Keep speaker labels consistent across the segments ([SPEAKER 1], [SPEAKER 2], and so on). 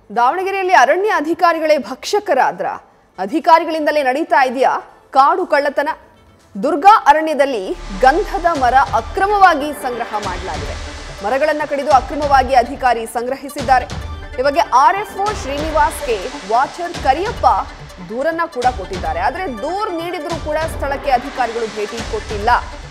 [SPEAKER 1] ದಾವಣಗೆರೆಯಲ್ಲಿ ಅರಣ್ಯ ಅಧಿಕಾರಿಗಳೇ ಭಕ್ಷಕರಾದ್ರ ಅಧಿಕಾರಿಗಳಿಂದಲೇ ನಡೀತಾ ಇದೆಯಾ ಕಾಡು ಕಳ್ಳತನ ದುರ್ಗಾ ಅರಣ್ಯದಲ್ಲಿ ಗಂಧದ ಮರ ಅಕ್ರಮವಾಗಿ ಸಂಗ್ರಹ ಮಾಡಲಾಗಿದೆ ಮರಗಳನ್ನ ಕಡಿದು ಅಕ್ರಮವಾಗಿ ಅಧಿಕಾರಿ ಸಂಗ್ರಹಿಸಿದ್ದಾರೆ ಈ ಬಗ್ಗೆ ಆರ್ಎಫ್ಒ ಶ್ರೀನಿವಾಸ್ಗೆ ವಾಚರ್ ಕರಿಯಪ್ಪ ದೂರನ್ನ ಕೂಡ ಕೊಟ್ಟಿದ್ದಾರೆ ಆದರೆ ದೂರ್ ನೀಡಿದ್ರೂ ಕೂಡ ಸ್ಥಳಕ್ಕೆ ಅಧಿಕಾರಿಗಳು ಭೇಟಿ ಕೊಟ್ಟಿಲ್ಲ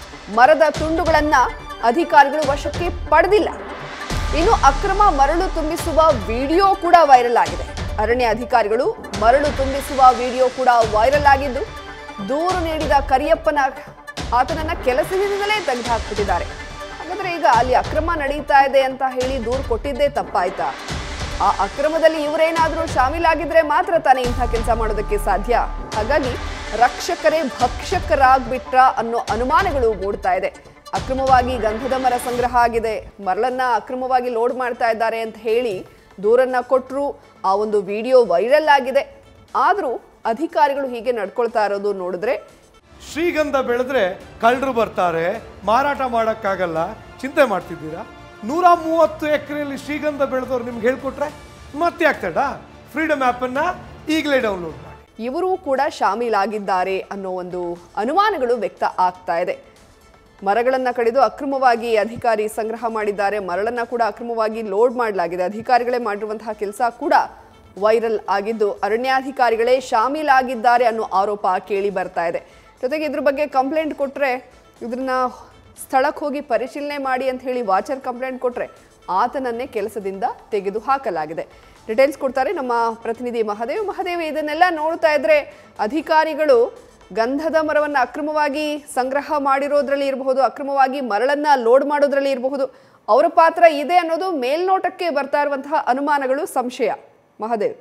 [SPEAKER 1] ಮರದ ತುಂಡುಗಳನ್ನ ಅಧಿಕಾರಿಗಳು ವಶಕ್ಕೆ ಪಡೆದಿಲ್ಲ ಇನ್ನು ಅಕ್ರಮ ಮರಳು ತುಂಬಿಸುವ ವಿಡಿಯೋ ಕೂಡ ವೈರಲ್ ಆಗಿದೆ ಅರಣ್ಯ ಅಧಿಕಾರಿಗಳು ಮರಳು ತುಂಬಿಸುವ ವಿಡಿಯೋ ಕೂಡ ವೈರಲ್ ಆಗಿದ್ದು ದೂರು ನೀಡಿದ ಕರಿಯಪ್ಪನ ಆತನನ್ನ ಕೆಲಸದಿಂದಲೇ ತೆಗೆದುಹಾಕ್ಬಿಟ್ಟಿದ್ದಾರೆ ಹಾಗಾದ್ರೆ ಈಗ ಅಲ್ಲಿ ಅಕ್ರಮ ನಡೀತಾ ಇದೆ ಅಂತ ಹೇಳಿ ದೂರು ಕೊಟ್ಟಿದ್ದೇ ತಪ್ಪಾಯ್ತಾ ಆ ಅಕ್ರಮದಲ್ಲಿ ಇವರೇನಾದ್ರೂ ಶಾಮೀಲಾಗಿದ್ರೆ ಮಾತ್ರ ತಾನೇ ಇಂಥ ಕೆಲಸ ಮಾಡೋದಕ್ಕೆ ಸಾಧ್ಯ ಹಾಗಾಗಿ ರಕ್ಷಕರೇ ಭಕ್ಷಕರಾಗ್ಬಿಟ್ರ ಅನ್ನೋ ಅನುಮಾನಗಳು ಮೂಡ್ತಾ ಇದೆ ಅಕ್ರಮವಾಗಿ ಗಂಧದ ಮರ ಸಂಗ್ರಹ ಆಗಿದೆ ಮರಳನ್ನ ಅಕ್ರಮವಾಗಿ ಲೋಡ್ ಮಾಡ್ತಾ ಇದ್ದಾರೆ ಅಂತ ಹೇಳಿ ದೂರನ್ನ ಕೊಟ್ಟರು ಆ ಒಂದು ವಿಡಿಯೋ ವೈರಲ್ ಆಗಿದೆ ಆದರೂ ಅಧಿಕಾರಿಗಳು ಹೀಗೆ ನಡ್ಕೊಳ್ತಾ ಇರೋದು ನೋಡಿದ್ರೆ
[SPEAKER 2] ಶ್ರೀಗಂಧ ಬೆಳೆದ್ರೆ ಕಳ್ಳರು ಬರ್ತಾರೆ ಮಾರಾಟ ಮಾಡೋಕ್ಕಾಗಲ್ಲ ಚಿಂತೆ ಮಾಡ್ತಿದ್ದೀರಾ ನೂರ ಮೂವತ್ತು ಎಕರೆಯಲ್ಲಿ ಶ್ರೀಗಂಧ ಬೆಳೆದವ್ರು ನಿಮ್ಗೆ ಹೇಳ್ಕೊಟ್ರೆ ಮತ್ತೆ ಆಗ್ತಡ ಫ್ರೀಡಮ್ ಆ್ಯಪನ್ನು ಈಗಲೇ ಡೌನ್ಲೋಡ್ ಮಾಡಿ
[SPEAKER 1] ಇವರೂ ಕೂಡ ಶಾಮೀಲಾಗಿದ್ದಾರೆ ಅನ್ನೋ ಒಂದು ಅನುಮಾನಗಳು ವ್ಯಕ್ತ ಆಗ್ತಾ ಇದೆ ಮರಗಳನ್ನ ಕಡಿದು ಅಕ್ರಮವಾಗಿ ಅಧಿಕಾರಿ ಸಂಗ್ರಹ ಮಾಡಿದ್ದಾರೆ ಮರಳನ್ನ ಕೂಡ ಅಕ್ರಮವಾಗಿ ಲೋಡ್ ಮಾಡಲಾಗಿದೆ ಅಧಿಕಾರಿಗಳೇ ಮಾಡಿರುವಂತಹ ಕೆಲಸ ಕೂಡ ವೈರಲ್ ಆಗಿದ್ದು ಅರಣ್ಯಾಧಿಕಾರಿಗಳೇ ಶಾಮೀಲಾಗಿದ್ದಾರೆ ಅನ್ನೋ ಆರೋಪ ಕೇಳಿ ಬರ್ತಾ ಇದೆ ಜೊತೆಗೆ ಇದ್ರ ಬಗ್ಗೆ ಕಂಪ್ಲೇಂಟ್ ಕೊಟ್ರೆ ಇದನ್ನ ಸ್ಥಳಕ್ಕೆ ಹೋಗಿ ಪರಿಶೀಲನೆ ಮಾಡಿ ಅಂತ ಹೇಳಿ ವಾಚರ್ ಕಂಪ್ಲೇಂಟ್ ಕೊಟ್ರೆ ಆತನನ್ನೇ ಕೆಲಸದಿಂದ ತೆಗೆದು ಹಾಕಲಾಗಿದೆ ಡೀಟೇಲ್ಸ್ ಕೊಡ್ತಾರೆ ನಮ್ಮ ಪ್ರತಿನಿಧಿ ಮಹದೇವ್ ಮಹದೇವ್ ಇದನ್ನೆಲ್ಲ ನೋಡ್ತಾ ಇದ್ರೆ ಅಧಿಕಾರಿಗಳು ಗಂಧದ ಮರವನ್ನು ಅಕ್ರಮವಾಗಿ ಸಂಗ್ರಹ ಮಾಡಿರೋದ್ರಲ್ಲಿ ಇರಬಹುದು ಅಕ್ರಮವಾಗಿ ಮರಳನ್ನ ಲೋಡ್ ಮಾಡೋದ್ರಲ್ಲಿ ಇರಬಹುದು ಅವರ ಪಾತ್ರ ಇದೆ ಅನ್ನೋದು ಮೇಲ್ನೋಟಕ್ಕೆ ಬರ್ತಾ ಇರುವಂತಹ ಅನುಮಾನಗಳು ಸಂಶಯ ಮಹದೇವ್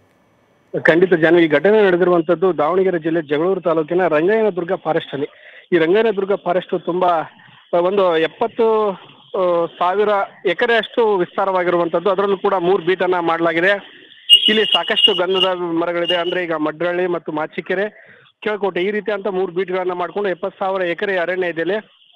[SPEAKER 3] ಖಂಡಿತ ಜನ ಈ ಘಟನೆ ನಡೆದಿರುವಂತದ್ದು ದಾವಣಗೆರೆ ಜಿಲ್ಲೆ ಜಗಳೂರು ತಾಲೂಕಿನ ರಂಗಯ್ಯನದುರ್ಗ ಫಾರೆಸ್ಟ್ ಅಲ್ಲಿ ಈ ರಂಗಯ್ಯನದುರ್ಗ ಫಾರೆಸ್ಟ್ ತುಂಬಾ ಆ, ಒಂದು ಎಪ್ಪತ್ತು ಆ, ಸಾವಿರ ಎಕರೆ ಅಷ್ಟು ವಿಸ್ತಾರವಾಗಿರುವಂತದ್ದು ಅದರಲ್ಲೂ ಕೂಡ ಮೂರು ಬೀಟನ್ನ ಮಾಡಲಾಗಿದೆ ಇಲ್ಲಿ ಸಾಕಷ್ಟು ಗಂಧದ ಮರಗಳಿದೆ ಅಂದ್ರೆ ಈಗ ಮಡ್ರಳ್ಳಿ ಮತ್ತು ಮಾಚಿಕೆರೆ ಕೇಳ್ಕೋಟೆ ಈ ರೀತಿ ಅಂತ ಮೂರು ಬೀಟ್ಗಳನ್ನ ಮಾಡ್ಕೊಂಡು ಎಪ್ಪತ್ತು ಸಾವಿರ ಎಕರೆ ಅರಣ್ಯ ಇದೆ ಇಲ್ಲಿ.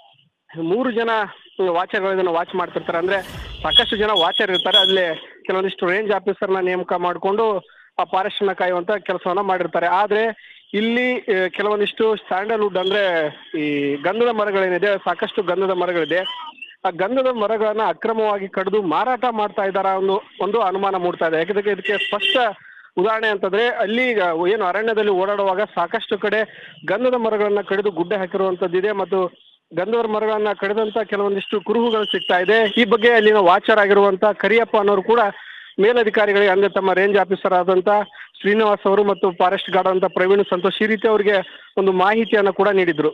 [SPEAKER 3] ಮೂರು ಜನ ವಾಚರ್ಗಳು ಇದನ್ನ ವಾಚ್ ಮಾಡ್ತಿರ್ತಾರೆ ಅಂದ್ರೆ ಸಾಕಷ್ಟು ಜನ ವಾಚರ್ ಇರ್ತಾರೆ ಅಲ್ಲಿ ಕೆಲವೊಂದಿಷ್ಟು ರೇಂಜ್ ಆಫೀಸರ್ನ ನೇಮಕ ಮಾಡಿಕೊಂಡು ಆ ಫಾರೆಸ್ಟ್ ನ ಕಾಯುವಂತ ಕೆಲಸವನ್ನ ಮಾಡಿರ್ತಾರೆ ಆದ್ರೆ ಇಲ್ಲಿ ಆ, ಕೆಲವೊಂದಿಷ್ಟು ಸ್ಯಾಂಡಲ್ವುಡ್ ಅಂದ್ರೆ ಈ ಗಂಧದ ಮರಗಳೇನಿದೆ ಸಾಕಷ್ಟು ಗಂಧದ ಮರಗಳಿದೆ ಆ ಗಂಧದ ಮರಗಳನ್ನ ಅಕ್ರಮವಾಗಿ ಕಡಿದು ಮಾರಾಟ ಮಾಡ್ತಾ ಇದ್ದಾರ ಒಂದು ಒಂದು ಅನುಮಾನ ಮೂಡ್ತಾ ಇದೆ ಯಾಕಂದ್ರೆ ಇದಕ್ಕೆ ಸ್ಪಷ್ಟ ಉದಾಹರಣೆ ಅಂತಂದ್ರೆ ಅಲ್ಲಿ ಈಗ ಏನು ಅರಣ್ಯದಲ್ಲಿ ಓಡಾಡುವಾಗ ಸಾಕಷ್ಟು ಕಡೆ ಗಂಧದ ಮರಗಳನ್ನ ಕಡಿದು ಗುಡ್ಡೆ ಹಾಕಿರುವಂತದ್ದಿದೆ ಮತ್ತು ಗಂಧದ ಮರಗಳನ್ನ ಕಡಿದಂತ ಕೆಲವೊಂದಿಷ್ಟು ಕುರುಹುಗಳು ಸಿಗ್ತಾ ಇದೆ ಈ ಬಗ್ಗೆ ಅಲ್ಲಿನ ವಾಚರ್ ಆಗಿರುವಂತ ಕರಿಯಪ್ಪ ಅನ್ನೋರು ಕೂಡ ಮೇಲಧಿಕಾರಿಗಳಿಗೆ ಅಂದ್ರೆ ತಮ್ಮ ರೇಂಜ್ ಆಫೀಸರ್ ಆದಂತ ಶ್ರೀನಿವಾಸ್ ಅವರು ಮತ್ತು ಫಾರೆಸ್ಟ್ ಗಾರ್ಡ್ ಅಂತ ಪ್ರವೀಣ್ ಸಂತೋಷ್ ಈ ರೀತಿ ಅವರಿಗೆ ಒಂದು ಮಾಹಿತಿಯನ್ನ ಕೂಡ ನೀಡಿದ್ರು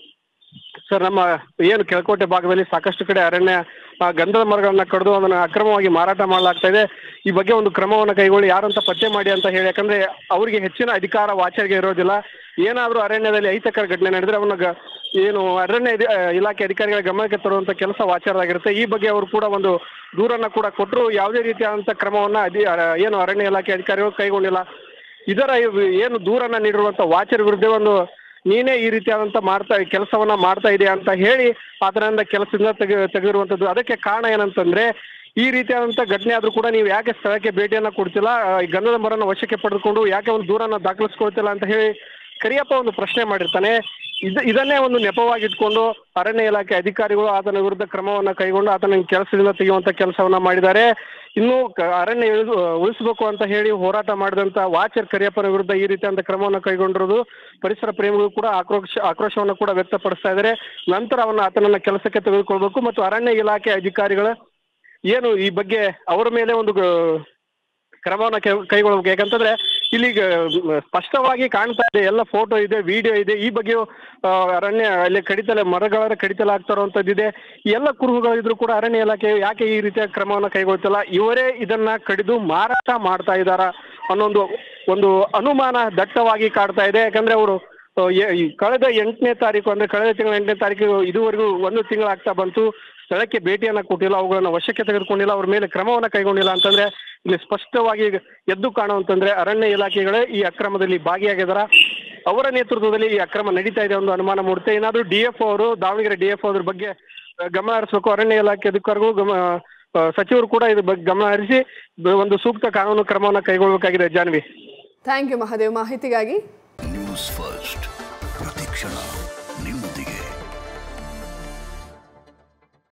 [SPEAKER 3] ಸರ್ ನಮ್ಮ ಏನು ಕೆಳಕೋಟೆ ಭಾಗದಲ್ಲಿ ಸಾಕಷ್ಟು ಕಡೆ ಅರಣ್ಯ ಆ, ಗಂಧದ ಮರಗಳನ್ನ ಕಡಿದು ಅದನ್ನ ಅಕ್ರಮವಾಗಿ ಮಾರಾಟ ಮಾಡಲಾಗ್ತಾ ಇದೆ ಈ ಬಗ್ಗೆ ಒಂದು ಕ್ರಮವನ್ನು ಕೈಗೊಳ್ಳಿ ಯಾರಂತ ಪತ್ತೆ ಮಾಡಿ ಅಂತ ಹೇಳಿ ಯಾಕಂದ್ರೆ ಅವರಿಗೆ ಹೆಚ್ಚಿನ ಅಧಿಕಾರ ವಾಚರ್ಗೆ ಇರೋದಿಲ್ಲ ಏನಾದರೂ ಅರಣ್ಯದಲ್ಲಿ ಅಹಿತಕರ ಘಟನೆ ನಡೆದ್ರೆ ಅವನ್ನ ಗ- ಏನು ಅರಣ್ಯ ಇದ- ಆ, ಇಲಾಖೆ ಅಧಿಕಾರಿಗಳ ಗಮನಕ್ಕೆ ತರುವಂತ ಕೆಲಸ ವಾಚರದಾಗಿರುತ್ತೆ ಈ ಬಗ್ಗೆ ಅವರು ಕೂಡ ಒಂದು ದೂರನ್ನ ಕೂಡ ಕೊಟ್ಟರು ಯಾವುದೇ ರೀತಿಯಾದಂತ ಕ್ರಮವನ್ನ ಅಧಿ ಆ, ಏನು ಅರಣ್ಯ ಇಲಾಖೆ ಅಧಿಕಾರಿಗಳು ಕೈಗೊಂಡಿಲ್ಲ ಇದರ ಇವ್- ಏನು ದೂರನ್ನ ನೀಡಿರುವಂತ ವಾಚರ್ ವಿರುದ್ಧ ಒಂದು ನೀನೇ ಈ ರೀತಿಯಾದಂತ ಮಾಡ್ತಾ ಕೆಲಸವನ್ನ ಮಾಡ್ತಾ ಇದೆಯಾ ಅಂತ ಹೇಳಿ ಆತನಿಂದ ಕೆಲಸದಿಂದ ತೆಗೆ ತೆಗೆದಿರುವಂತದ್ದು ಅದಕ್ಕೆ ಕಾರಣ ಏನಂತಂದ್ರೆ ಈ ರೀತಿಯಾದಂತ ಘಟನೆ ಆದ್ರೂ ಕೂಡ ನೀವು ಯಾಕೆ ಸ್ಥಳಕ್ಕೆ ಭೇಟಿಯನ್ನ ಕೊಡ್ತಿಲ್ಲ ಆ, ಈ ಗಂಧದ ಮರನ ವಶಕ್ಕೆ ಪಡೆದುಕೊಂಡು ಯಾಕೆ ಒಂದು ದೂರನ್ನ ದಾಖಲಿಸ್ಕೊಳ್ತಿಲ್ಲ ಅಂತ ಹೇಳಿ ಕರಿಯಪ್ಪ ಒಂದು ಪ್ರಶ್ನೆ ಮಾಡಿರ್ತಾನೆ ಇದು ಇದನ್ನೇ ಒಂದು ನೆಪವಾಗಿಟ್ಕೊಂಡು ಅರಣ್ಯ ಇಲಾಖೆ ಅಧಿಕಾರಿಗಳು ಆತನ ವಿರುದ್ಧ ಕ್ರಮವನ್ನ ಕೈಗೊಂಡು ಆತನ ಕೆಲಸದಿಂದ ತೆಗೆಯುವಂತ ಕೆಲಸವನ್ನ ಮಾಡಿದ್ದಾರೆ ಇನ್ನು ಕ- ಅರಣ್ಯ ಇಳಿದು ಉಳಿಸಬೇಕು ಅಂತ ಹೇಳಿ ಹೋರಾಟ ಮಾಡಿದಂತ ವಾಚರ್ ಕರಿಯಪ್ಪನ ವಿರುದ್ಧ ಈ ರೀತಿಯಾದಂತ ಕ್ರಮವನ್ನು ಕೈಗೊಂಡಿರೋದು ಪರಿಸರ ಪ್ರೇಮಿಗಳು ಕೂಡ ಆಕ್ರೋಶ ಆಕ್ರೋಶವನ್ನು ಕೂಡ ವ್ಯಕ್ತಪಡಿಸ್ತಾ ಇದ್ದಾರೆ ನಂತರ ಅವನ್ನ ಆತನನ್ನ ಕೆಲಸಕ್ಕೆ ತೆಗೆದುಕೊಳ್ಬೇಕು ಮತ್ತು ಅರಣ್ಯ ಇಲಾಖೆ ಅಧಿಕಾರಿಗಳ ಏನು ಈ ಬಗ್ಗೆ ಅವರ ಮೇಲೆ ಒಂದು ಗ- ಕ್ರಮವನ್ನ ಕೈ- ಕೈಗೊಳ್ಬೇಕು ಯಾಕಂತಂದ್ರೆ ಇಲ್ಲಿ ಈಗ, ಮ್, ಸ್ಪಷ್ಟವಾಗಿ ಕಾಣ್ತಾ ಇದೆ ಎಲ್ಲ ಫೋಟೋ ಇದೆ ವಿಡಿಯೋ ಇದೆ ಈ ಬಗ್ಗೆಯೂ ಆ, ಅರಣ್ಯ ಅಲ್ಲಿ ಕಡಿತಲ ಮರಗಳ ಕಡಿತಲ ಆಗ್ತಾ ಇರುವಂತದ್ದಿದೆ ಈ ಎಲ್ಲ ಕುರುಹುಗಳಿದ್ರು ಕೂಡ ಅರಣ್ಯ ಇಲಾಖೆ ಯಾಕೆ ಈ ರೀತಿಯ ಕ್ರಮವನ್ನ ಕೈಗೊಳ್ತಿಲ್ಲ ಇವರೇ ಇದನ್ನ ಕಡಿದು ಮಾರಾಟ ಮಾಡ್ತಾ ಇದ್ದಾರ ಅನ್ನೋ ಒಂದು ಒಂದು ಅನುಮಾನ ದಟ್ಟವಾಗಿ ಕಾಡ್ತಾ ಇದೆ ಯಾಕಂದ್ರೆ ಅವರು ಆ, ಎ- ಈ ಕಳೆದ ಎಂಟನೇ ತಾರೀಕು ಅಂದ್ರೆ ಕಳೆದ ತಿಂಗಳ ಎಂಟನೇ ತಾರೀಕು ಇದುವರೆಗೂ ಒಂದು ತಿಂಗಳಾಗ್ತಾ ಬಂತು ಸ್ಥಳಕ್ಕೆ ಭೇಟಿಯನ್ನ ಕೊಟ್ಟಿಲ್ಲ ಅವುಗಳನ್ನ ವಶಕ್ಕೆ ತೆಗೆದುಕೊಂಡಿಲ್ಲ ಅವ್ರ ಮೇಲೆ ಕ್ರಮವನ್ನ ಕೈಗೊಂಡಿಲ್ಲ ಅಂತಂದ್ರೆ ಇಲ್ಲಿ ಸ್ಪಷ್ಟವಾಗಿ ಎದ್ದು ಕಾಣುವಂತಂದ್ರೆ ಅರಣ್ಯ ಇಲಾಖೆಗಳೇ ಈ ಅಕ್ರಮದಲ್ಲಿ ಭಾಗಿಯಾಗಿದಾರ ಅವರ ನೇತೃತ್ವದಲ್ಲಿ ಈ ಅಕ್ರಮ ನಡೀತಾ ಇದೆ ಒಂದು ಅನುಮಾನ ಮೂಡುತ್ತೆ ಏನಾದ್ರೂ ಡಿ ಎಫ್ ಅವರು ದಾವಣಗೆರೆ ಡಿ ಎಫ್ ಅದ್ರ ಬಗ್ಗೆ ಆ, ಗಮನ ಹರಿಸಬೇಕು ಅರಣ್ಯ ಇಲಾಖೆ ಅಧಿಕಾರಿಗಳು ಗಮ ಆ, ಸಚಿವರು ಕೂಡ ಇದ್ರ ಬಗ್ಗೆ ಗಮನ ಹರಿಸಿ ಬ- ಒಂದು ಸೂಕ್ತ ಕಾನೂನು ಕ್ರಮವನ್ನು ಕೈಗೊಳ್ಳಬೇಕಾಗಿದೆ ಜಾನ್ವಿ
[SPEAKER 1] ಥ್ಯಾಂಕ್ ಯು ಮಹಾದೇವ್ ಮಾಹಿತಿಗಾಗಿ
[SPEAKER 4] ನ್ಯೂಸ್ ಫಸ್ಟ್ ಪ್ರತಿಕ್ಷಣ ನಿಮ್ಮೊಂದಿಗೆ